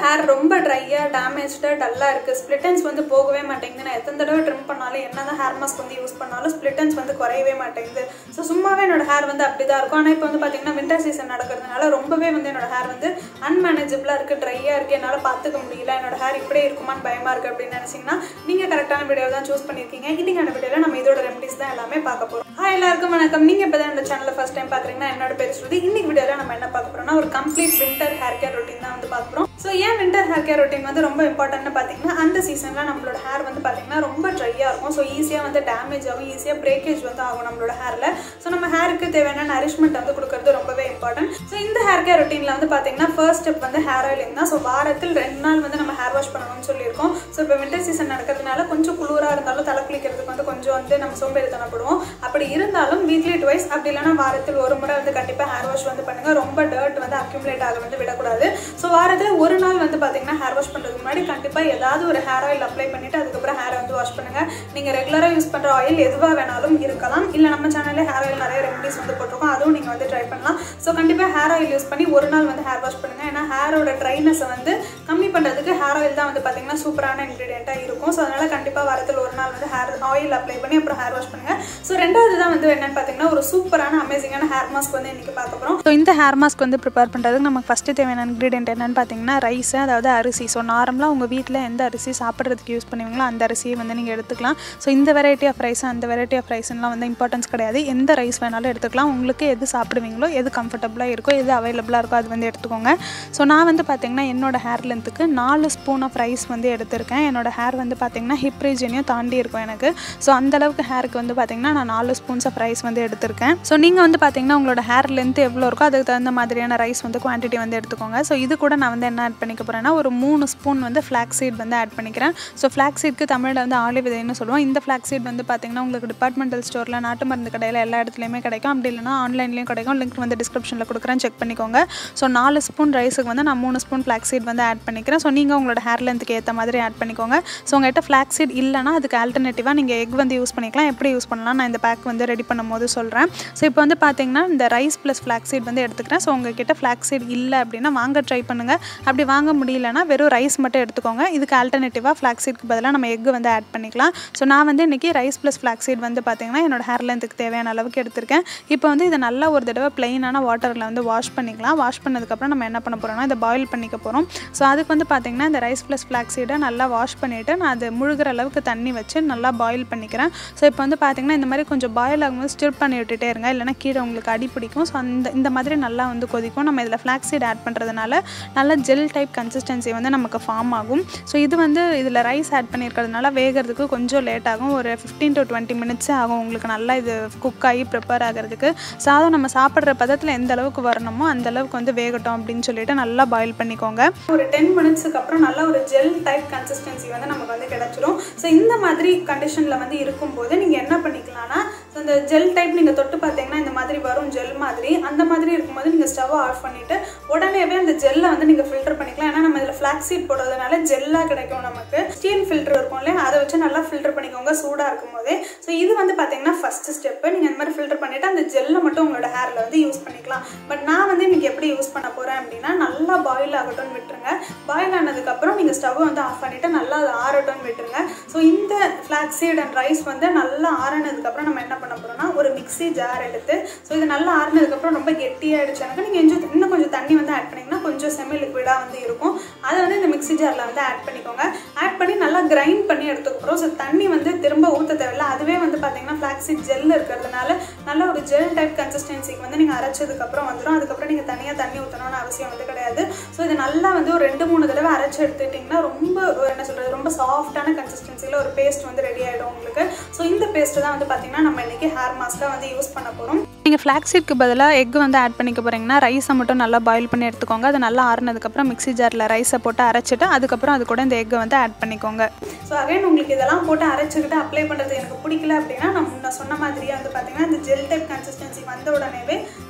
hair ரொம்ப ட்ரையாக damaged டல்லாக இருக்குது ஸ்ப்ளிட்டன்ஸ் வந்து போகவே மாட்டேங்குது நான் எத்தனை தடவை ட்ரிம் பண்ணாலும் என்ன தான் ஹேர் மாஸ்க் வந்து யூஸ் பண்ணாலும் ஸ்ப்ளிட்டன்ஸ் வந்து குறையவே மாட்டேங்குது ஸோ சும்மாவே என்னோட ஹேர் வந்து அப்படி தான் இருக்கும் ஆனால் இப்போ வந்து பார்த்தீங்கன்னா வின்டர் சீசன் நடக்கிறதுனால ரொம்பவே வந்து என்னோட ஹேர் வந்து அன்மேனேஜபிளாக இருக்குது ட்ரையாக இருக்குது என்னால் பார்த்துக்க முடியல என்னோட ஹேர் இப்படியே இருக்குமான்னு பயமாக இருக்குது அப்படின்னு நினச்சிங்கன்னா நீங்கள் கரெக்டான வீடியோ தான் சூஸ் பண்ணியிருக்கீங்க இன்னைக்கான வீடியோவில் நம்ம இதோட ரெமடிஸ் தான் எல்லாமே பார்க்க போகிறோம் ஹாய் எல்லாருக்கும் வணக்கம் நீங்கள் இப்போ தான் என்னோட சேனலில் ஃபஸ்ட் டைம் பார்க்குறீங்கன்னா என்னோட பேர் ஸ்ருதி இன்னைக்கு வீடியோவில் நம்ம என்ன பார்க்க போகிறோம்னா ஒரு complete winter hair care routine தான் வந்து பார்க்க போகிறோம் ஸோ ஏன் வின்டர் ஹேர் கேர் ரொட்டீன் வந்து ரொம்ப இம்பார்ட்டன்ட்னு பார்த்தீங்கன்னா அந்த சீசனில் நம்மளோட ஹேர் வந்து பார்த்தீங்கன்னா ரொம்ப ட்ரையாக இருக்கும் ஸோ ஈஸியாக வந்து டேமேஜ் ஆகும் ஈஸியாக பிரேக்கேஜ் வந்து ஆகும் நம்மளோட ஹேரில் ஸோ நம்ம ஹேருக்கு தேவையான நரிஷ்மெண்ட் வந்து கொடுக்கறது ரொம்பவே இம்பார்ட்டன்ட் ஸோ இந்த ஹேர் கேர் ரொட்டீனில் வந்து பார்த்தீங்கன்னா ஃபர்ஸ்ட் ஸ்டெப் வந்து ஹேர் ஆயிலிங் தான் ஸோ வாரத்தில் ரெண்டு நாள் வந்து நம்ம ஹேர் வாஷ் பண்ணணும்னு சொல்லியிருக்கோம் ஸோ இப்போ வின்டர் சீசன் நடக்கிறதுனால கொஞ்சம் குளிராக இருந்தாலும் தலை குளிக்கிறதுக்கு வந்து கொஞ்சம் வந்து நம்ம சோம்பேறித்தனப்படுவோம் அப்படி இருந்தாலும் வீக்லி டுவைஸ் அப்படி இல்லைனா வாரத்தில் ஒரு முறை வந்து கண்டிப்பாக ஹேர் வாஷ் வந்து பண்ணுங்க ரொம்ப டர்ட் வந்து அக்யூமுலேட் ஆக வந்து விடக்கூடாது ஸோ வாரத்தில் ஒரு நாள் வந்து பார்த்தீங்கன்னா ஹேர் வாஷ் பண்ணுறதுக்கு முன்னாடி கண்டிப்பாக ஏதாவது ஒரு ஹேர் ஆயில் அப்ளை பண்ணிட்டு அதுக்கப்புறம் ஹேரை வந்து வாஷ் பண்ணுங்க நீங்கள் ரெகுலராக யூஸ் பண்ணுற ஆயில் எதுவாக வேணாலும் இருக்கலாம் இல்லை நம்ம சேனல்ல ஹேர் ஆயில் நிறைய ரெமடிஸ் வந்து போட்டிருக்கோம் அதுவும் நீங்கள் வந்து ட்ரை பண்ணலாம் ஸோ கண்டிப்பாக ஹேர் ஆயில் யூஸ் பண்ணி ஒரு நாள் வந்து ஹேர் வாஷ் பண்ணுங்க ஏன்னா ஹேரோட ட்ரைனஸை வந்து கம்மி பண்ணுறதுக்கு ஹேர் ஆயில் தான் வந்து பார்த்தீங்கன்னா சூப்பரான இன்க்ரீடியண்ட்டாக இருக்கும் ஸோ அதனால் கண்டிப்பாக வாரத்தில் ஒரு நாள் வந்து ஹேர் ஆயில் அப்ளை பண்ணி அப்புறம் ஹேர் வாஷ் பண்ணுங்க ஸோ ரெண்டாவது தான் வந்து என்னன்னு பார்த்தீங்கன்னா ஒரு சூப்பரான அமேசிங்கான ஹேர் மாஸ்க் வந்து இன்னைக்கு பார்க்க போகிறோம் ஸோ இந்த ஹேர் மாஸ்க் வந்து ப்ரிப்பேர் பண்ணுறதுக்கு நமக்கு ஃபஸ்ட்டு தேவையான இன்க்ரீடியன்ட் என்னென்னு பார்த்தீங்கன்னா ரைஸ் அதாவது அரிசி ஸோ நார்மலாக உங்கள் வீட்டில் எந்த அரிசி சாப்பிட்றதுக்கு யூஸ் பண்ணுவீங்களோ அந்த அரிசியை வந்து நீங்கள் எடுத்துக்கலாம் ஸோ இந்த வெரைட்டி ஆஃப் ரைஸ் அந்த வெரைட்டி ஆஃப் ரைஸ்லாம் வந்து இம்பார்ட்டன்ஸ் கிடையாது எந்த ரைஸ் வேணாலும் எடுத்துக்கலாம் உங்களுக்கு எது சாப்பிடுவீங்களோ எது கம்ஃபர்டபுளாக இருக்கோ எது அவைலபிளாக இருக்கோ அது வந்து எடுத்துக்கோங்க ஸோ நான் வந்து பார்த்தீங்கன்னா என்னோட ஹேர் லென்த்துக்கு நாலு ஸ்பூன் ஆஃப் ரைஸ் வந்து எடுத்திருக்கேன் என்னோட ஹேர் வந்து பார்த்தீங்கன்னா ஹிப் ரீஜனையும் தாண்டி இருக்கும் எனக்கு ஸோ அந்தளவுக்கு ஹேருக்கு வந்து பார்த்தீங்கன்னா நான் நாலு ஸ்பூன்ஸ் ஆஃப் ரைஸ் வந்து எடுத்திருக்கேன் ஸோ நீங்கள் வந்து பார்த்தீங்கன்னா உங்களோட ஹேர் லென்த் எவ்வளோ இருக்கோ அதுக்கு தகுந்த மாதிரியான ரைஸ் வந்து குவான்டிட்டி வந்து எடுத்துக்கோங்க ஸோ இது கூட நான் வந்து என்ன ஆட் பண்ணிக்க போகிறேன்னா ஒரு மூணு ஸ்பூன் வந்து ஃப்ளாக் சீட் வந்து ஆட் பண்ணிக்கிறேன் ஸோ ஃப்ளாக் சீட்க்கு தமிழில் வந்து ஆலி விதைன்னு சொல்லுவோம் இந்த ஃப்ளாக் சீட் வந்து பார்த்தீங்கன்னா உங்களுக்கு டிபார்ட்மெண்டல் ஸ்டோரில் நாட்டு மருந்து கடையில் எல்லா இடத்துலையுமே கிடைக்கும் அப்படி இல்லைனா ஆன்லைன்லேயும் கிடைக்கும் லிங்க் வந்து டிஸ்கிரிப்ஷனில் கொடுக்குறேன் செக் பண்ணிக்கோங்க ஸோ நாலு ஸ்பூன் ரைஸுக்கு வந்து நான் மூணு ஸ்பூன் ஃப்ளாக் சீட் வந்து ஆட் பண்ணிக்கிறேன் ஸோ நீங்கள் உங்களோட ஹேர் லென்த்துக்கு ஏற்ற மாதிரி ஆட் பண்ணிக்கோங்க ஸோ உங்கள்கிட்ட ஃப்ளாக் சீட் இல்லைனா அதுக்கு ஆல்டர்னேட்டிவாக நீங்கள் எக் வந்து யூஸ் பண்ணிக்கலாம் எப்படி யூஸ் பண்ணலாம் நான் இந்த பேக் வந்து ரெடி பண்ணும்போது சொல்கிறேன் ஸோ இப்போ வந்து பார்த்தீங்கன்னா இந்த ரைஸ் ப்ளஸ் ஃப்ளாக் சீட் வந்து எடுத்துக்கிறேன் ஸோ உங்ககிட்ட ஃப்ளாக் சீட் இல்லை அப்படின்னா வாங்க ட்ரை பண்ணுங்கள் அப்படி வாங்க முடியலன்னா வெறும் ரைஸ் மட்டும் எடுத்துக்கோங்க இதுக்கு ஆல்டர்னேட்டிவாக ஃப்ளாக் சீட்க்கு பதிலாக நம்ம எக் வந்து ஆட் பண்ணிக்கலாம் ஸோ நான் வந்து இன்றைக்கி ரைஸ் ப்ளஸ் ஃப்ளாக் சீட் வந்து பார்த்தீங்கன்னா என்னோட ஹேர் லென்த்துக்கு தேவையான அளவுக்கு எடுத்திருக்கேன் இப்போ வந்து இதை நல்லா ஒரு தடவை ப்ளெயினான வாட்டரில் வந்து வாஷ் பண்ணிக்கலாம் வாஷ் பண்ணதுக்கப்புறம் நம்ம என்ன பண்ண போகிறோம்னா இதை பாயில் பண்ணிக்க போகிறோம் ஸோ அதுக்கு வந்து பார்த்தீங்கன்னா இந்த ரைஸ் ப்ளஸ் ஃப்ளாக் சீடை நல்லா வாஷ் பண்ணிவிட்டு நான் அது முழுகிற அளவுக்கு தண்ணி வச்சு நல்லா பாயில் பண்ணிக்கிறேன் ஸோ இப்போ வந்து பார்த்தீங்கன்னா இந்த மாதிரி கொஞ்சம் பாயில் ஆகும்போது ஸ்டிர் பண்ணி விட்டுட்டே இருங்க இல்லைனா கீழே உங்களுக்கு அடி பிடிக்கும் ஸோ அந்த இந்த மாதிரி நல்லா வந்து கொதிக்கும் நம்ம இதில் ஃப்ளாக் சீட் ஆட் பண்ணுறதுனால நல்லா ஜெல் டைப் கன்சிஸ்டன்சி வந்து நமக்கு ஃபார்ம் ஆகும் ஸோ இது வந்து இதில் ரைஸ் ஆட் பண்ணியிருக்கிறதுனால வேகிறதுக்கு கொஞ்சம் லேட் ஆகும் ஒரு ஃபிஃப்டீன் டு டுவெண்ட்டி மினிட்ஸே ஆகும் உங்களுக்கு நல்லா இது குக் ஆகி ப்ரிப்பேர் ஆகிறதுக்கு சாதம் நம்ம சாப்பிட்ற பதத்தில் எந்த அளவுக்கு வரணுமோ அந்த அளவுக்கு வந்து வேகட்டும் அப்படின்னு சொல்லிட்டு நல்லா பாயில் பண்ணிக்கோங்க ஒரு டென் மினிட்ஸுக்கு அப்புறம் நல்ல ஒரு ஜெல் டைப் கன்சிஸ்டன்சி வந்து நமக்கு வந்து கிடச்சிரும் ஸோ இந்த மாதிரி கண்டிஷனில் வந்து இருக்கும்போது நீங்கள் என்ன பண்ணிக்கலாம்னா ஸோ இந்த ஜெல் டைப் நீங்கள் தொட்டு பார்த்தீங்கன்னா இந்த மாதிரி வரும் ஜெல் மாதிரி அந்த மாதிரி இருக்கும்போது நீங்கள் ஸ்டவ்வை ஆஃப் பண்ணிவிட்டு உடனேவே அந்த ஜெல்லை வந்து நீங்கள் ஃபில்டர் பண்ணிக்கலாம் ஏன்னா நம்ம இதில் ஃப்ளாக் சீட் போடுறதுனால ஜெல்லாக கிடைக்கும் நமக்கு ஸ்டீல் ஃபில்டர் இருக்கும் இல்லையா அதை வச்சு நல்லா ஃபில்டர் பண்ணிக்கோங்க சூடாக இருக்கும் போதே ஸோ இது வந்து பார்த்தீங்கன்னா ஃபஸ்ட் ஸ்டெப்பு நீங்கள் இந்த மாதிரி ஃபில்டர் பண்ணிவிட்டு அந்த ஜெல்லை மட்டும் உங்களோட ஹேரில் வந்து யூஸ் பண்ணிக்கலாம் பட் நான் வந்து இன்றைக்கி எப்படி யூஸ் பண்ண போகிறேன் அப்படின்னா நல்லா பாயில் ஆகட்டும்னு விட்டுருங்க பாயில் ஆனதுக்கப்புறம் நீங்கள் ஸ்டவ் வந்து ஆஃப் பண்ணிவிட்டு நல்லா அது ஆறட்டும்னு விட்டுருங்க ஸோ இந்த ஃப்ளாக் சீட் அண்ட் ரைஸ் வந்து நல்லா ஆறினதுக்கப்புறம் நம்ம என்ன பண்ண போகிறோம்னா ஒரு மிக்ஸி ஜார் எடுத்து ஸோ இது நல்லா ஆறினதுக்கப்புறம் ரொம்ப கெட்டியாகிடுச்சு எனக்கு நீங்கள் கொஞ்சம் இன்னும் கொஞ்சம் தண்ணி வந்து ஆட் பண்ணிங்கன்னா கொஞ்சம் செமி லிக்விடாக வந்து இருக்கும் அதை வந்து இந்த மிக்ஸி ஜாரில் வந்து ஆட் பண்ணிக்கோங்க ஆட் பண்ணி நல்லா கிரைண்ட் பண்ணி எடுத்துக்கிறோம் ஸோ தண்ணி வந்து திரும்ப ஊற்ற தேவையில்ல அதுவே வந்து பார்த்தீங்கன்னா ஃப்ளாக் சீட் ஜெல் இருக்கிறதுனால நல்ல ஒரு ஜெல் டைப் கன்சிஸ்டன்சிக்கு வந்து நீங்கள் அரைச்சதுக்கப்புறம் வந்துடும் அதுக்கப்புறம் நீங்கள் தனியாக தண்ணி ஊற்றணும்னு அவசியம் வந்து கிடையாது ஸோ இது நல்லா வந்து ஒரு ரெண்டு மூணு தடவை அரைச்சி எடுத்துட்டிங்கன்னா ரொம்ப என்ன சொல்கிறது ரொம்ப சாஃப்டான கன்சிஸ்டன்சியில் ஒரு பேஸ்ட் வந்து ரெடி ஆகிடும் உங்களுக்கு ஸோ இந்த பேஸ்ட்டு தான் வந்து பார்த்தீங்கன்னா நம்ம இன்றைக்கி ஹேர் மாஸ்க்காக வந்து யூஸ் பண்ண போகிறோம் நீங்கள் ஃப்ளாக் சீட்க்கு பதிலாக எக் வந்து ஆட் பண்ணிக்க போகிறீங்கன்னா ரைஸை மட்டும் நல்லா பாயில் பண்ணி எடுத்துக்கோங்க அது நல்லா ஆறுனதுக்கப்புறம் மிக்ஸி ஜாரில் ரைஸை போட்டு அரைச்சிட்டு அதுக்கப்புறம் அது கூட இந்த எக்கை வந்து ஆட் பண்ணிக்கோங்க ஸோ அகைன் உங்களுக்கு இதெல்லாம் போட்டு அரைச்சிக்கிட்டு அப்ளை பண்ணுறது எனக்கு பிடிக்கல அப்படின்னா நான் முன்ன சொன்ன மாதிரியே வந்து பார்த்தீங்கன்னா இந்த ஜெல் டைப் கன்சிஸ்டன்சி வந்த உடனேவே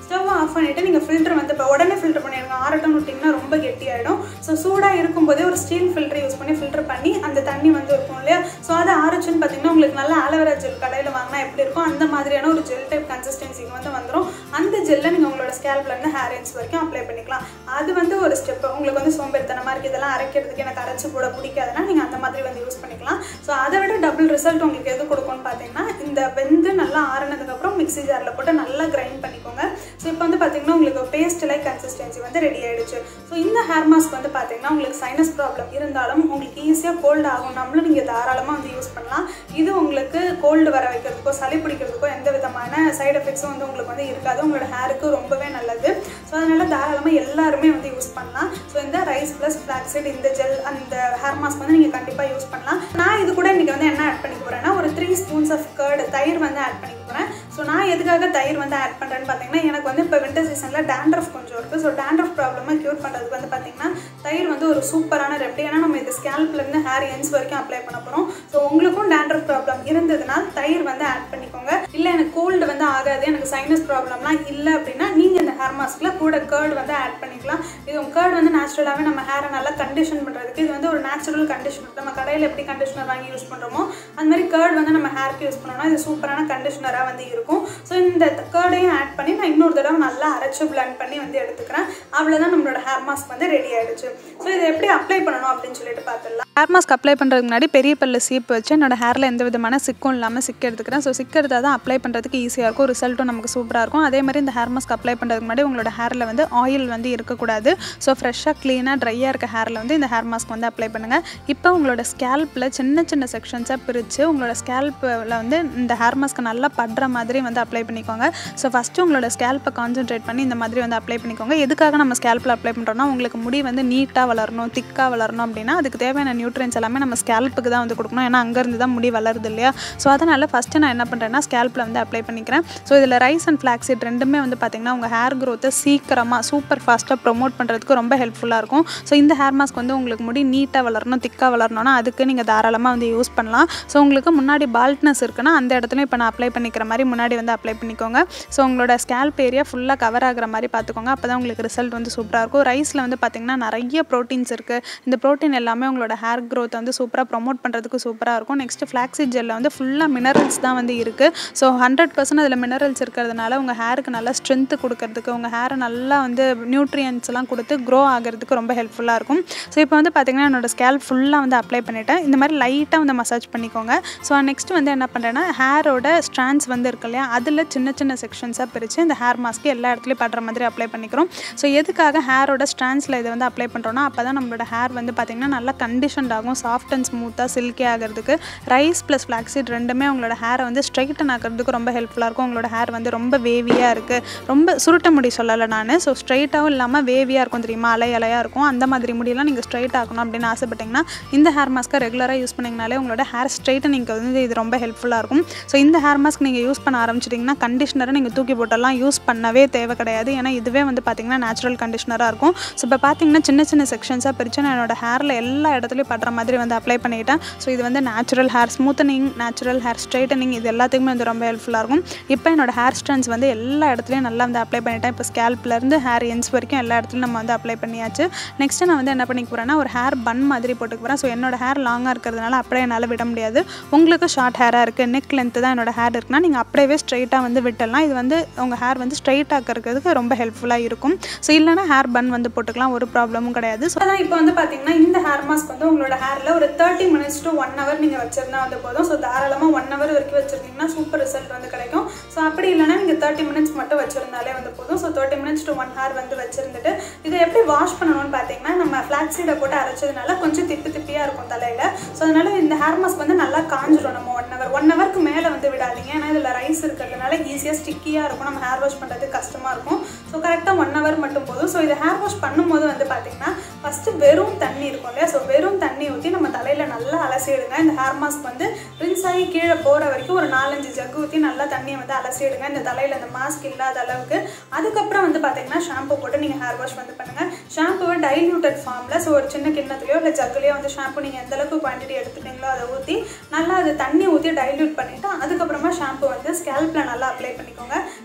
ஸ்டவ் ஆஃப் பண்ணிவிட்டு நீங்கள் ஃபில்டர் வந்து இப்போ உடனே ஃபில்டர் பண்ணிடுங்க ஆறட்டம் விட்டிங்கன்னா ரொம்ப கெட்டியாயிடும் ஸோ சூடாக இருக்கும்போதே ஒரு ஸ்டீல் ஃபில்டர் யூஸ் பண்ணி ஃபில்டர் பண்ணி அந்த தண்ணி வந்து இருக்கும் இல்லையா ஸோ அதை ஆரச்சுன்னு பார்த்தீங்கன்னா உங்களுக்கு நல்லா ஆலோவேரா ஜெல் கடையில் வாங்கினா எப்படி இருக்கும் அந்த மாதிரியான ஒரு ஜெல் டைப் கன்சிஸ்டன்சிக்கு வந்து வந்துடும் அந்த ஜெல்லை நீங்கள் உங்களோட ஸ்கேல்ப்லேருந்து ஹேர் எண்ட்ஸ் வரைக்கும் அப்ளை பண்ணிக்கலாம் அது வந்து ஒரு ஸ்டெப் உங்களுக்கு வந்து சோம்பேறித்தனமாக இருக்குது இதெல்லாம் அரைக்கிறதுக்கு எனக்கு அரைச்சி போட பிடிக்காதுன்னா நீங்கள் அந்த மாதிரி வந்து யூஸ் பண்ணிக்கலாம் ஸோ அதை விட டபுள் ரிசல்ட் உங்களுக்கு எது கொடுக்கும்னு பார்த்தீங்கன்னா இந்த வெந்து நல்லா ஆறுனதுக்கப்புறம் மிக்ஸி ஜாரில் போட்டு நல்லா கிரைண்ட் பண்ணிக்கோங்க ஸோ இப்போ வந்து பார்த்தீங்கன்னா உங்களுக்கு பேஸ்ட் லைக் கன்சிஸ்டன்சி வந்து ரெடி ஆயிடுச்சு ஸோ இந்த ஹேர் மாஸ்க் வந்து பார்த்தீங்கன்னா உங்களுக்கு சைனஸ் ப்ராப்ளம் இருந்தாலும் உங்களுக்கு ஈஸியாக கோல்டு ஆகும்னாலும் நீங்கள் தாராளமாக வந்து யூஸ் பண்ணலாம் இது உங்களுக்கு கோல்டு வர வைக்கிறதுக்கோ சளி பிடிக்கிறதுக்கோ எந்த விதமான சைடு எஃபெக்ட்ஸும் வந்து உங்களுக்கு வந்து இருக்காது உங்களோட ஹேருக்கு ரொம்பவே நல்லது ஸோ அதனால் தாராளமாக எல்லாருமே வந்து யூஸ் பண்ணலாம் ஸோ இந்த ரைஸ் ப்ளஸ் ஃப்ளாக்ஸைட் இந்த ஜெல் அந்த ஹேர் மாஸ்க் வந்து நீங்கள் கண்டிப்பாக யூஸ் பண்ணலாம் நான் இது கூட இன்றைக்கி வந்து என்ன ஆட் பண்ணிக்க போகிறேன்னா ஒரு த்ரீ ஸ்பூன்ஸ் ஆஃப் கர்டு தயிர் வந்து ஆட் பண்ணிக்க போகிறேன் ஸோ நான் எதுக்காக தயிர் வந்து ஆட் பண்ணுறேன்னு பார்த்தீங்கன்னா எனக்கு வந்து இப்போ வின்டர் சீசனில் டேண்ட்ரஃப் கொஞ்சம் இருக்குது ஸோ டேண்ட்ரஃப் ப்ராப்ளமாக க்யூர் பண்ணுறதுக்கு வந்து பார்த்தீங்கன்னா தயிர் வந்து ஒரு சூப்பரான ரெப்டி ஏன்னா நம்ம இது ஸ்கேல்ப்லேருந்து ஹேர் எண்ட்ஸ் வரைக்கும் அப்ளை பண்ண போகிறோம் ஸோ உங்களுக்கும் டேண்ட்ரஃப் ப்ராப்ளம் இருந்ததுன்னா தயிர் வந்து ஆட் பண்ணிக்கோங்க இல்லை எனக்கு கோல்டு வந்து ஆகாது எனக்கு சைனஸ் ப்ராப்ளம்லாம் இல்லை அப்படின்னா நீங்கள் இந்த ஹேர் மாஸ்கில் கூட கேர்டு வந்து ஆட் பண்ணிக்கலாம் இது கேர்டு வந்து நேச்சுரலாகவே நம்ம ஹேரை நல்லா கண்டிஷன் பண்ணுறதுக்கு இது வந்து ஒரு நேச்சுரல் கண்டிஷனர் நம்ம கடையில் எப்படி கண்டிஷனர் வாங்கி யூஸ் பண்ணுறோமோ அந்த மாதிரி கேர்டு வந்து நம்ம ஹேருக்கு யூஸ் பண்ணோம்னா இது சூப்பரான கண்டிஷனராக வந்து இருக்கும் ஸோ இந்த கேர்டையும் ஆட் பண்ணி நான் இன்னொரு தடவை நல்லா அரைச்சி பிளண்ட் பண்ணி வந்து எடுத்துக்கிறேன் அவ்வளோதான் நம்மளோட ஹேர் மாஸ்க் வந்து ரெடி ஆயிடுச்சு ஸோ இதை எப்படி அப்ளை பண்ணணும் அப்படின்னு சொல்லிட்டு பார்த்துடலாம் ஹேர் மாஸ்க் அப்ளை பண்ணுறதுக்கு முன்னாடி பெரிய பல்லு சீப்பு வச்சு என்னோட ஹேரில் எந்த விதமான சிக்கும் இல்லாமல் சிக்க எடுத்துக்கிறேன் ஸோ சிக்க எடுத்தால் தான் அப்ளை பண்ணுறதுக்கு ஈஸியாக இருக்கும் ரிசல்ட்டும் நமக்கு சூப்பராக இருக்கும் அதே மாதிரி இந்த ஹேர் மாஸ்க் அப்ளை பண்ணுறதுக்கு முன்னாடி உங்களோட ஹேரில் வந்து ஆயில் வந்து இருக்கக்கூடாது ஸோ ஃப்ரெஷ்ஷாக க்ளீனாக ட்ரையாக இருக்க ஹேரில் வந்து இந்த ஹேர் மாஸ்க் வந்து அப்ளை பண்ணுங்கள் இப்போ உங்களோட ஸ்கேல்ப்பில் சின்ன சின்ன செக்ஷன்ஸாக பிரித்து உங்களோட ஸ்கேல்ப்பில் வந்து இந்த ஹேர் மாஸ்க்கை நல்லா படுற மாதிரி வந்து அப்ளை பண்ணிக்கோங்க ஸோ ஃபஸ்ட்டு உங்களோட ஸ்கேல்ப்பை கான்சென்ட்ரேட் பண்ணி இந்த மாதிரி வந்து அப்ளை பண்ணிக்கோங்க எதுக்காக நம்ம ஸ்கேல்ப்பில் அப்ளை பண்ணுறோம்னா உங்களுக்கு முடி வந்து நீட்டாக வளரணும் திக்காக வளரணும் அப்படின்னா அதுக்கு தேவையான நியூட்ரியன்ஸ் எல்லாமே நம்ம ஸ்கேல்ப்புக்கு தான் வந்து கொடுக்கணும் ஏன்னா அங்கேருந்து தான் முடி வளருது இல்லையா ஸோ அதனால் ஃபஸ்ட்டு நான் என்ன பண்ணுறேன்னா ஸ்கேல்ப்பில் வந்து அப்ளை பண்ணிக்கிறேன் ஸோ இதில் ரைஸ் அண்ட் ஃப்ளாக்ஸீட் ரெண்டுமே வந்து பார்த்திங்கன்னா உங்கள் ஹேர் க்ரோத்தை சீக்கிரமாக சூப்பர் ஃபாஸ்ட்டாக ப்ரொமோட் பண்ணுறதுக்கு ரொம்ப ஹெல்ப்ஃபுல்லாக இருக்கும் ஸோ இந்த ஹேர் மாஸ்க் வந்து உங்களுக்கு முடி நீட்டாக வளரணும் திக்காக வளரணும்னா அதுக்கு நீங்கள் தாராளமாக வந்து யூஸ் பண்ணலாம் ஸோ உங்களுக்கு முன்னாடி பால்ட்னஸ் இருக்குன்னா அந்த இடத்துல இப்போ நான் அப்ளை பண்ணிக்கிற மாதிரி முன்னாடி வந்து அப்ளை பண்ணிக்கோங்க ஸோ உங்களோட ஸ்கேல்ப் ஏரியா ஃபுல்லாக கவர் ஆகிற மாதிரி பார்த்துக்கோங்க அப்போ தான் உங்களுக்கு ரிசல்ட் வந்து சூப்பராக இருக்கும் ரைஸில் வந்து பார்த்திங்கன்னா நிறைய ப்ரோட்டீன்ஸ் இருக்குது இந்த ப்ரோட்டீன் எல்லாமே உங்களோட ஹேர் க்ரோத் வந்து சூப்பராக ப்ரொமோட் பண்ணுறதுக்கு சூப்பராக இருக்கும் நெக்ஸ்ட்டு ஃப்ளாக்ஸிட் ஜெல்லில் வந்து ஃபுல்லாக மினரல்ஸ் தான் வந்து இருக்குது ஸோ ஹண்ட்ரட் பர்சன்ட் அதில் மினரல்ஸ் இருக்கிறதுனால உங்கள் ஹேருக்கு நல்லா ஸ்ட்ரென்த்து கொடுக்கறதுக்கு உங்கள் ஹேரை நல்லா வந்து நியூட்ரியன்ஸ்லாம் கொடுத்து க்ரோ ஆகிறதுக்கு ரொம்ப ஹெல்ப்ஃபுல்லாக இருக்கும் ஸோ இப்போ வந்து பார்த்திங்கன்னா என்னோட ஸ்கேல் ஃபுல்லாக வந்து அப்ளை பண்ணிவிட்டேன் இந்த மாதிரி லைட்டாக வந்து மசாஜ் பண்ணிக்கோங்க ஸோ நெக்ஸ்ட் வந்து என்ன பண்ணுறேன்னா ஹேரோட ஸ்ட்ராண்ட்ஸ் வந்து இருக்கு இல்லையா அதில் சின்ன சின்ன செக்ஷன்ஸாக பிரித்து இந்த ஹேர் மாஸ்க்கு எல்லா இடத்துலையும் படுற மாதிரி அப்ளை பண்ணிக்கிறோம் ஸோ எதுக்காக ஹேரோட ஸ்ட்ராண்ட்ஸில் இதை வந்து அப்ளை பண்ணுறோன்னா அப்போ தான் நம்மளோட ஹேர் வந்து பார்த்திங்கன்னா நல்லா கண்டிஷன்ட் ஆகும் சாஃப்ட் அண்ட் ஸ்மூத்தாக சில்கி ஆகிறதுக்கு ரைஸ் ப்ளஸ் ஃப்ளாக்ஸீட் ரெண்டுமே உங்களோட ஹேரை வந்து ஸ்ட்ரைட்டன் ஆகிறதுக்கு ரொம்ப ஹெல்ப்ஃபுல்லாக இருக்கும் உங்களோட ஹேர் வந்து ரொம்ப வேவியாக இருக்குது ரொம்ப சுருட்ட முடி சொல்லலை நான் ஸோ ஸ்ட்ரைட்டாகவும் இல்லாமல் வேவியாக இருக்கும் தெரியுமா அலை அலையாக இருக்கும் அந்த மாதிரி முடியெல்லாம் நீங்கள் ஸ்ட்ரைட் ஆகணும் அப்படின்னு ஆசைப்பட்டீங்கன்னா இந்த ஹேர் மாஸ்க்கை ரெகுலராக யூஸ் பண்ணிங்கனாலே உங்களோட ஹேர் ஸ்ட்ரைட்டனிங்க்கு வந்து இது ரொம்ப ஹெல்ப்ஃபுல்லாக இருக்கும் ஸோ இந்த ஹேர் மாஸ்க் நீங்கள் யூஸ் பண்ண ஆரம்பிச்சிட்டிங்கன்னா கண்டிஷனரை நீங்கள் தூக்கி போட்டெல்லாம் யூஸ் பண்ணவே தேவை கிடையாது ஏன்னா இதுவே வந்து பார்த்திங்கன்னா நேச்சுரல் கண்டிஷனராக இருக்கும் ஸோ இப்போ பார்த்தீங்கன்னா சின்ன சின்ன செக்ஷன்ஸாக பிரித்து நான் என்னோட ஹேரில் எல்லா இடத்துலையும் படுற மாதிரி வந்து அப்ளை பண்ணிக்கிட்டேன் ஸோ இது வந்து natural hair smoothening natural hair straightening இது எல்லாத்துக்குமே வந்து ரொம்ப ஹெல்ப்ஃபுல்லாக இருக்கும் இப்போ என்னோட ஹேர் ஸ்ட்ரென்ஸ் வந்து எல்லா இடத்துலையும் நல்லா வந்து அப்ளை பண்ணிட்டேன் இப்போ ஸ்கேல்ப்லேருந்து ஹேர் எண்ட்ஸ் வரைக்கும் எல்லா இடத்துலையும் நம்ம வந்து அப்ளை பண்ணியாச்சு நெக்ஸ்ட்டு நான் வந்து என்ன பண்ணிக்க போகிறேன்னா ஒரு ஹேர் பன் மாதிரி போட்டுக்க போகிறேன் ஸோ என்னோட ஹேர் லாங்காக இருக்கிறதுனால அப்படியே என்னால் விட முடியாது உங்களுக்கு ஷார்ட் ஹேராக இருக்குது நெக் லென்த்து தான் என்னோட ஹேர் இருக்குன்னா நீங்கள் அப்படியே ஸ்ட்ரைட்டாக வந்து விட்டுடலாம் இது வந்து உங்கள் ஹேர் வந்து ஸ்ட்ரைட் ஆக்கிறதுக்கு ரொம்ப ஹெல்ப்ஃபுல்லாக இருக்கும் ஸோ இல்லைனா ஹேர் பன் வந்து போட்டுக்கலாம் ஒரு ப்ராப்ளமும் கிடையாது ஸோ அதான் இப்போ வந்து பார்த்தீங்கன்னா இந்த ஹேர் மாஸ்க் வந்து உங்களோட ஹேரில் ஒரு thirty minutes to one hour நீங்கள் வச்சிருந்தா வந்து போதும் ஸோ தாராளமாக ஒன் ஹவர் வரைக்கும் வச்சிருந்தீங்கன்னா சூப்பர் ரிசல்ட் வந்து கிடைக்கும் ஸோ அப்படி இல்லைனா நீங்கள் தேர்ட்டி மினிட்ஸ் மட்டும் வச்சிருந்தாலே வந்து போதும் so thirty minutes to one hour வந்து வச்சிருந்துட்டு இதை எப்படி வாஷ் பண்ணணும்னு பார்த்தீங்கன்னா நம்ம ஃப்ளாக்ஸீடை போட்டு அரைச்சதுனால கொஞ்சம் திப்பி திப்பியாக இருக்கும் தலையில் ஸோ அதனால இந்த ஹேர் மாஸ்க் வந்து நல்லா காஞ்சிரும் நம்ம ஒன் ஹவர் ஒன் ஹவருக்கு மேலே வந்து விடாதீங்க ஏன்னா இதில் ரைஸ் இருக்கிறதுனால ஈஸியாக ஸ்டிக்கியாக இருக்கும் நம்ம ஹேர் வாஷ் பண்ணுறது கஷ்டமாக இருக்கும் ஸோ கரெக்டாக ஒன் ஹவர் மட்டும் போதும் ஸோ இதை ஹேர் வாஷ் பண்ணும்போது வந்து பார்த்தீங்கன்னா ஃபஸ்ட்டு வெறும் தண்ணி இருக்கும் இல்லையா ஸோ வெறும் தண்ணி ஊற்றி நம்ம தலையில் நல்லா அலசிடுங்க இந்த ஹேர் மாஸ்க் வந்து ரின்ஸ் ஆகி கீழே போகிற வரைக்கும் ஒரு நாலஞ்சு ஜக்கு ஊற்றி நல்லா தண்ணியை வந்து அலசிடுங்க இந்த தலையில் இந்த மாஸ்க் இல்லாத அளவுக்கு அதுக்கப்புறம் வந்து பார்த்தீங்கன்னா ஷாம்பு போட்டு நீங்கள் ஹேர் வாஷ் வந்து பண்ணுங்கள் ஷாம்புவை டைல்யூட்டட் ஃபார்மில் ஸோ ஒரு சின்ன கிண்ணத்துலையோ இல்லை ஜக்குலையோ வந்து ஷாம்பு நீங்கள் எந்த அளவுக்கு குவான்டிட்டி எடுத்துட்டீங்களோ அதை ஊற்றி நல்லா அது தண்ணி ஊற்றி டைல்யூட் பண்ணிவிட்டு அதுக்கப்புறமா ஷாம்பு வந்து ஸ்கேல்பில் நல்லா அப்ளை பண்ணிக்கோங்க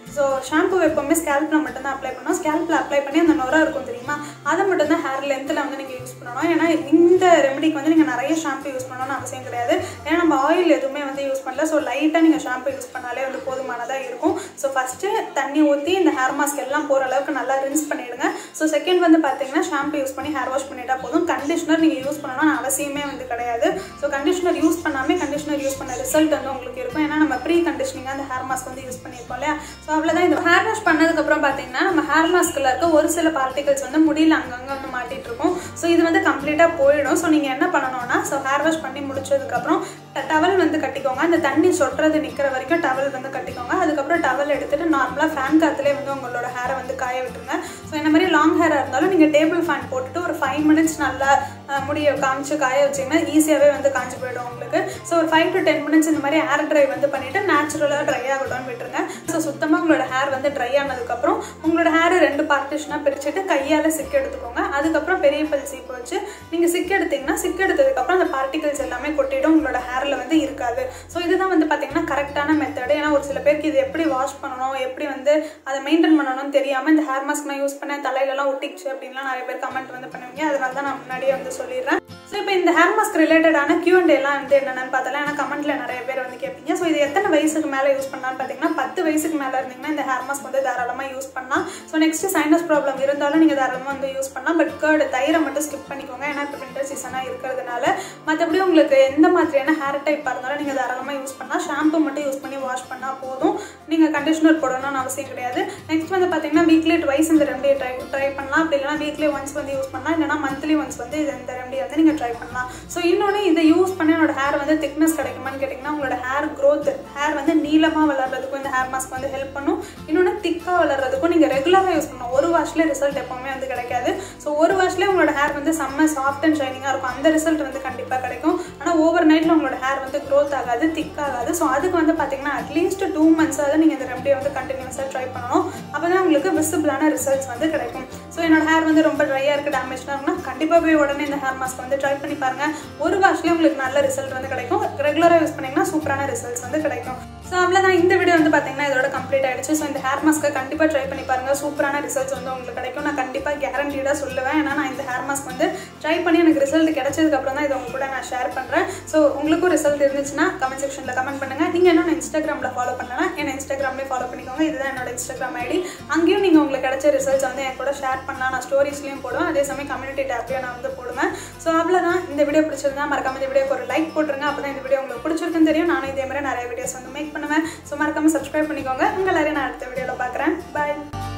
ஸோ ஷாம்பு எப்போவுமே ஸ்கேல்பில் மட்டும்தான் அப்ளை பண்ணணும் ஸ்கேல்பில் அப்ளை பண்ணி அந்த நுரை இருக்கும் தெரியுமா அதை மட்டும் தான் ஹேர் லென்த்தில் வந்து நீங்கள் யூஸ் பண்ணணும் ஏன்னா இந்த ரெமெடிக்கு வந்து நீங்கள் நிறைய ஷாம்பு யூஸ் பண்ணணும்னு அவசியம் கிடையாது ஏன்னா நம்ம ஆயில் எதுவுமே வந்து யூஸ் பண்ணல ஸோ லைட்டாக நீங்கள் ஷாம்பு யூஸ் பண்ணாலே வந்து போதுமானதாக இருக்கும் ஸோ ஃபஸ்ட்டு தண்ணி ஊற்றி இந்த ஹேர் மாஸ்க் எல்லாம் போகிற அளவுக்கு நல்லா ரின்ஸ் பண்ணிவிடுங்க ஸோ செகண்ட் வந்து பார்த்தீங்கன்னா ஷாம்பு யூஸ் பண்ணி ஹேர் வாஷ் பண்ணிட்டா போதும் கண்டிஷனர் நீங்கள் யூஸ் பண்ணணும்னு அவசியமே வந்து கிடையாது ஸோ கண்டிஷனர் யூஸ் பண்ணாமே கண்டிஷனர் யூஸ் பண்ண ரிசல்ட் வந்து உங்களுக்கு இருக்கும் ஏன்னா நம்ம ப்ரீ கண்டிஷனிங்காக அந்த ஹேர் மாஸ்க் வந்து யூஸ் பண்ணியிருக்கோம் இல்லையா ஸோ அவ்வளோதான் இந்த ஹேர் வாஷ் பண்ணதுக்கப்புறம் பார்த்தீங்கன்னா நம்ம ஹேர் மாஸ்கில் இருக்க ஒரு சில பார்ட்டிகல்ஸ் வந்து முடியல அங்கங்கே வந்து மாட்டிட்டு இருக்கும் ஸோ இது வந்து கம்ப்ளீட்டாக போயிடும் ஸோ நீங்கள் என்ன பண்ணணும்னா ஸோ ஹேர் வாஷ் பண்ணி முடிச்சதுக்கப்புறம் டவல் வந்து கட்டிக்கோங்க அந்த தண்ணி சொட்டுறது நிற்கிற வரைக்கும் டவல் வந்து கட்டிக்கோங்க அதுக்கப்புறம் டவல் எடுத்துட்டு நார்மலாக ஃபேன் காற்றுலேயே வந்து உங்களோட ஹேரை வந்து காய விட்டுருங்க ஸோ இந்த மாதிரி லாங் ஹேராக இருந்தாலும் நீங்கள் டேபிள் ஃபேன் போட்டுட்டு ஒரு ஃபைவ் மினிட்ஸ் நல்லா அஹ், முடிய காமிச்சு காய வச்சிங்கன்னா ஈஸியாகவே வந்து காஞ்சி போயிடும் உங்களுக்கு ஸோ ஒரு ஃபைவ் டு டென் மினிட்ஸ் இந்த மாதிரி ஹேர் ட்ரை வந்து பண்ணிவிட்டு நேச்சுரலாக ட்ரை ஆகட்டும்னு விட்டுருங்க ஸோ சுத்தமாக உங்களோட ஹேர் வந்து ட்ரை ஆனதுக்கப்புறம் உங்களோட ஹேரை ரெண்டு பார்ட்டிஷனாக பிரிச்சுட்டு கையால் சிக்கு எடுத்துக்கோங்க அதுக்கப்புறம் பெரிய பல் சீப்பு வச்சு நீங்கள் சிக்கு எடுத்தீங்கன்னா சிக்கு எடுத்ததுக்கப்புறம் அந்த பார்ட்டிகல்ஸ் எல்லாமே கொட்டிடும் உங்களோட ஹேரில் வந்து இருக்காது ஸோ இதுதான் வந்து பார்த்தீங்கன்னா கரெக்டான மெத்தடு ஏன்னா ஒரு சில பேருக்கு இது எப்படி வாஷ் பண்ணணும் எப்படி வந்து அதை மெயின்டைன் பண்ணணும்னு தெரியாமல் இந்த ஹேர் மாஸ்க் நான் யூஸ் பண்ணேன் தலையிலலாம் ஒட்டிச்சு அப்படின்லாம் நிறைய பேர் கமெண்ட் வந்து பண்ணுவீங்க அதனால தான் நான் முன்னாடியே வந்து சொல்லிடுறேன் ஸோ இப்போ இந்த ஹேர் மாஸ்க் ரிலேட்டடான Q&A எல்லாம் வந்து என்னென்னு பார்த்தலாம் ஏன்னா கமெண்ட்ல நிறைய பேர் வந்து கேட்பீங்க ஸோ இது எத்தனை வயசுக்கு மேலே யூஸ் பண்ணலாம்னு பார்த்தீங்கன்னா பத்து வயசுக்கு மேலே இருந்தீங்கன்னா இந்த ஹேர் மாஸ்க் வந்து தாராளமாக யூஸ் பண்ணலாம் ஸோ நெக்ஸ்ட் சைனஸ் ப்ராப்ளம் இருந்தாலும் நீங்கள் தாராளமாக வந்து யூஸ் பண்ணலாம் பட் கேர்டு தயிரை மட்டும் ஸ்கிப் பண்ணிக்கோங்க ஏன்னா இப்போ வின்டர் சீசனாக இருக்கிறதுனால மற்றபடி உங்களுக்கு எந்த மாதிரியான ஹேர் டைப்பாக இருந்தாலும் நீங்கள் தாராளமாக யூஸ் பண்ணலாம் ஷாம்பு மட்டும் யூஸ் பண்ணி வாஷ் பண்ணால் போதும் நீங்கள் கண்டிஷனர் போடணும்னு அவசியம் கிடையாது நெக்ஸ்ட் வந்து பார்த்தீங்கன்னா வீக்லி ட்வைஸ் இந்த ரெமடியை ட்ரை ட்ரை பண்ணலாம் அப்படி இல்லைனா வீக்லி ஒன்ஸ் வந்து யூஸ் பண்ணலாம் இல்லைனா மந்த்லி ஒன்ஸ் வந்து இது இந்த ரெமடியை வந்து நீங்கள் ட்ரை பண்ணலாம் ஸோ இன்னொன்று இதை யூஸ் பண்ணி என்னோட ஹேர் வந்து திக்னஸ் கிடைக்குமான்னு கேட்டிங்கன்னா உங்களோட ஹேர் growth ஹேர் வந்து நீளமாக வளர்றதுக்கும் இந்த ஹேர் மாஸ்க் வந்து ஹெல்ப் பண்ணும் இன்னொன்று திக்காக வளர்றதுக்கும் நீங்கள் ரெகுலராக யூஸ் பண்ணணும் ஒரு வாஷ்லேயே ரிசல்ட் எப்போவுமே வந்து கிடைக்காது ஸோ ஒரு வாஷ்லேயே உங்களோட ஹேர் வந்து செம்ம சாஃப்ட் அண்ட் ஷைனிங்காக இருக்கும் அந்த ரிசல்ட் வந்து கண்டிப்பாக கிடைக்கும் ஆனால் ஓவர் நைட்டில் உங்களோட ஹேர் வந்து growth ஆகாது திக் ஆகாது ஸோ அதுக்கு வந்து பார்த்தீங்கன்னா அட்லீஸ்ட் டூ மந்த்ஸாவது நீங்கள் இந்த ரெமடியை வந்து கண்டினியூஸாக ட்ரை பண்ணணும் அப்போ தான் உங்களுக்கு விசிபிளான ரிசல்ட்ஸ் வந்து கிடைக்கும் ஸோ என்னோட ஹேர் வந்து ரொம்ப ட்ரையாக இருக்குது டேமேஜ்னா இருக்குன்னா கண்டிப்பாக போய் உடனே இந்த ஹேர் மாஸ்க் வந்து ட்ரை பண்ணி பாருங்க ஒரு வாஷ்லேயே உங்களுக்கு நல்ல ரிசல்ட் வந்து கிடைக்கும் ரெகுலராக யூஸ் பண்ணிங்கன்னா சூப்பரான ரிசல்ட்ஸ் வந்து கிடைக்கும் ஸோ அவ்வளோதான் இந்த வீடியோ வந்து பார்த்தீங்கன்னா இதோட கம்ப்ளீட் ஆயிடுச்சு ஸோ இந்த ஹேர் மாஸ்க்கை கண்டிப்பாக ட்ரை பண்ணி பாருங்க சூப்பரான ரிசல்ட்ஸ் வந்து உங்களுக்கு கிடைக்கும் நான் கண்டிப்பாக கேரண்டீடாக சொல்லுவேன் ஏன்னா நான் இந்த ஹேர் மாஸ்க் வந்து ட்ரை பண்ணி எனக்கு ரிசல்ட் கிடைச்சதுக்கப்புறம் தான் இதை உங்க கூட நான் ஷேர் பண்ணுறேன் ஸோ உங்களுக்கும் ரிசல்ட் இருந்துச்சுன்னா கமெண்ட் செக்ஷனில் கமெண்ட் பண்ணுங்க நீங்கள் என்ன இன்ஸ்டாகிராமில் ஃபாலோ பண்ணலாம் என்ன இன்ஸ்டாகிராம்லேயே ஃபாலோ பண்ணிக்கோங்க இதுதான் என்னோட இன்ஸ்டாகிராம் ஐடி அங்கேயும் நீங்கள் உங்களுக்கு கிடைச்ச ரிசல்ட்ஸ் வந்து என் கூட ஷேர் பண்ணலாம் நான் ஸ்டோரிஸ்லையும் போடுவேன் அதே சமயம் கம்யூனிட்டி டேப்லையும் நான் வந்து போடுவேன் ஸோ அவ்வளோதான் இந்த வீடியோ பிடிச்சிருந்தா மறக்காம இந்த வீடியோக்கு ஒரு லைக் போட்டுருங்க அப்போ தான் இந்த வீடியோ உங்களுக்கு பிடிச்சிருக்குன்னு தெரியும் நானும் இதே மாதிரி நிறைய வீடியோஸ் வந்து மேக் பண்ணுவேன் ஸோ மறக்காம சப்ஸ்கிரைப் பண்ணிக்கோங்க உங்கள் எல்லாரையும் நான் அடுத்த வீடியோவில் பார்க்குறேன் பாய்